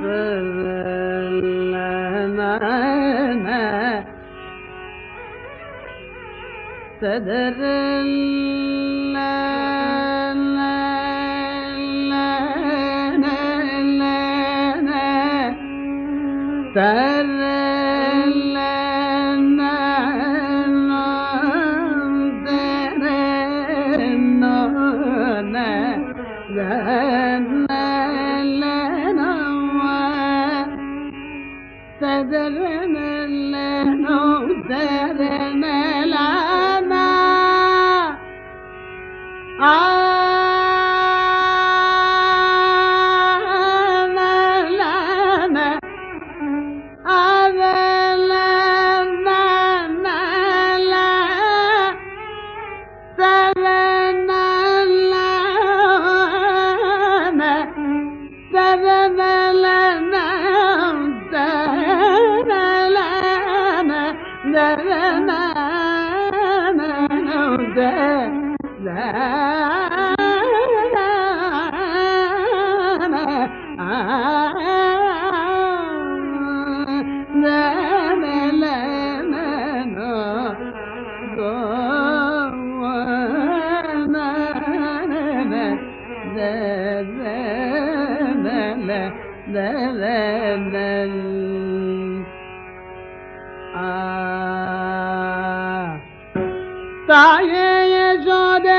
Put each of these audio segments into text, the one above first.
தாயே யசோத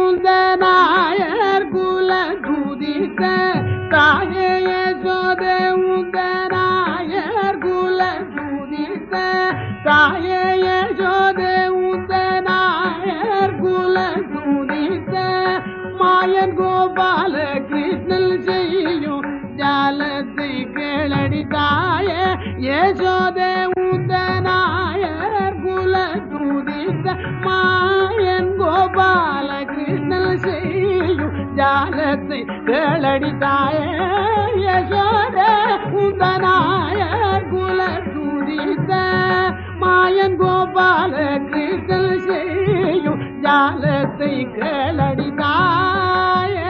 உந்தனாயர் குல துதித்த தாயே யசோத உந்தனாயர் குல துதித்த தாயே யசோத உந்தனாயர் குல துதித்த மாயன் கோபால கிருஷ்ணன் செய்யும் ஜாலத்தை கேளடி தாயே யசோத உந்தனாயர் குல துதித்த மாயன் கோபால கிருஷ்ணன் செய்யும் ஜாலத்தை கேளடி தாயே யசோத உந்தனாயர் குல துதித்த மாயன் கோபால கிருஷ்ணன் செய்யும் ஜாலத்தை கேளடி தாயே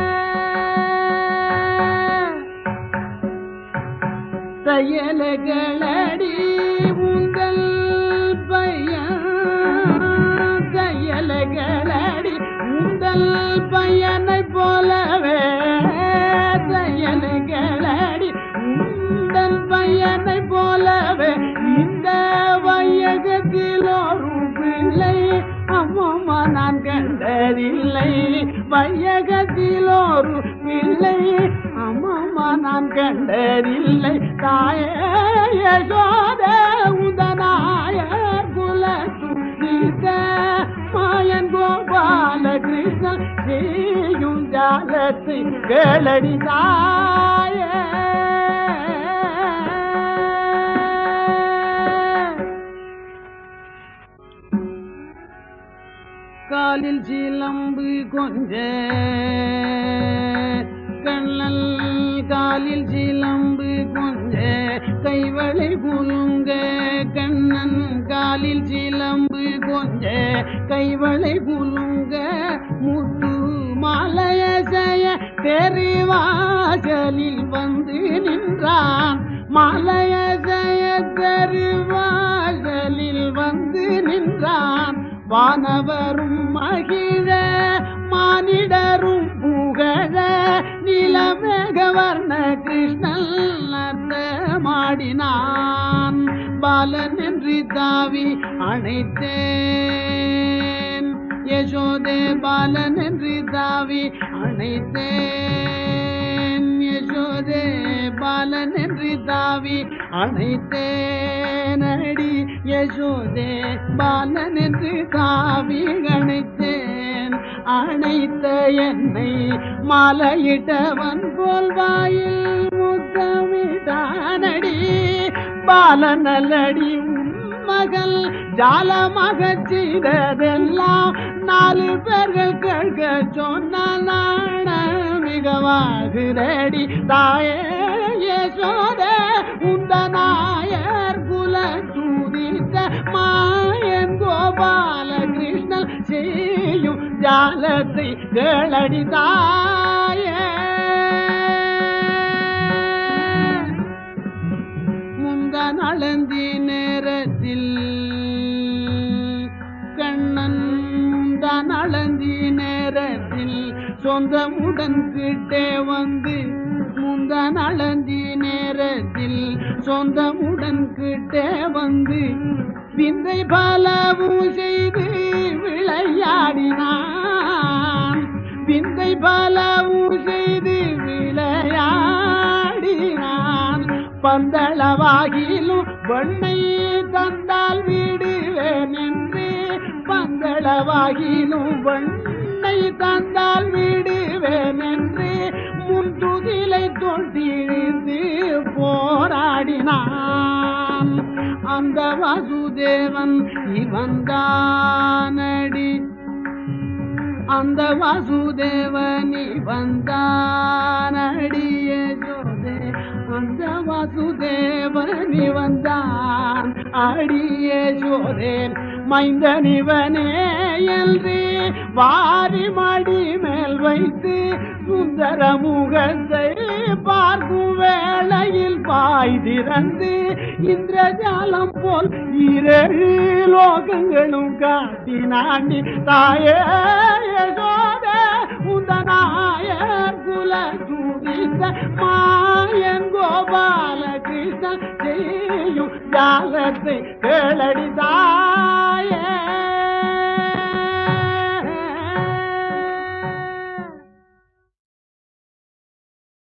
தையலகளடி உங்கள் பையன் தையலகளடி உங்கள் பையனை போலவே தையலகளடி உங்கள் பையனை போலவே இந்த வையகத்தில் ஒரு பிள்ளை அம்மம்மா நான் கண்டதில்லை வையகத்தில் ஒரு பிள்ளை அம்மம்மா நான் கண்டதில்லை தாயே யசோத உதனாய குல துரித மாயன் கோபால கிருஷ்ணன் செய்யும் ஜாலத்தை கேளடி தாயே காலில் சிலம்பு கொஞ்ச கண்ணல் காலில் சிலம்பு கொஞ்ச கைவளை குலுங்க கண்ணன் காலில் சிலம்பு கொஞ்ச கைவளை குலுங்க முத்து மாலைய செய்ய தெருவாசலில் வந்து நின்றான் மாலைய செய்ய தெருவாசலில் வந்து நின்றான் வானவரும் மகிழ மானிடரும் புகழ நிலமேகவர்ண கிருஷ்ணன் மாடினான் பாலன் என்று தாவி அணைத்தேன் யசோதே பாலன் என்று தாவி அணைத்தேன் யசோதே பாலன் என்று தாவி அணைத்தேன் அடி யசோதே பாலன் என்று தாவி அணைத்தேன் அணைத்த என்னை மாலையிட்டவன் போல் வாயில் முத்தமிட்டானடி பாலனலடி மகள் ஜாலமாக செய்ததெல்லாம் நாலு பேர்கள் கேட்க சொன்னால் நாண மிகவாகுதடி தாயே யசோத உந்த நாயர் குல தூதித்த மாயன் கோபால கிருஷ்ணன் செய்யும் ஜாலத்தை கேளடி தாயே நேரத்தில் கண்ணன் தான் அளந்தி நேரத்தில் சொந்தமுடன் கிட்டே வந்து முந்தான் அளந்தி நேரத்தில் சொந்தமுடன் கிட்டே வந்து விந்தை பலவும் செய்து விளையாடினான் விந்தை பலவும் செய்து விளையாடினான் பந்தளவாகிலும் வெண்ணை தந்தால் விடுவேன் என்று பந்தளவாகிலும் வெண்ணை தந்தால் விடுவேன் என்று முன்துகிலை தொட்டிழிந்து போராடினான் அந்த வாசுதேவன் இவன்தானடி அந்த வாசுதேவனி வந்தானடிய ஜோதே அந்த வாசுதேவனி வந்தான் அடிய ஜோதே மைந்தனிவனே என்று வாரி மடி மேல் வைத்து சுந்தர முகத்தை பார்க்கும் வேளையில் பாய் திறந்து இந்திரஜாலம் போல் இரவு லோகங்களும் காட்டினாண்டி தாயே யசோத உந்தனாயர் குல சூடித்த மாயன் கோபால கிருஷ்ணன் செய்யும் ஜாலத்தை கேளடி தாய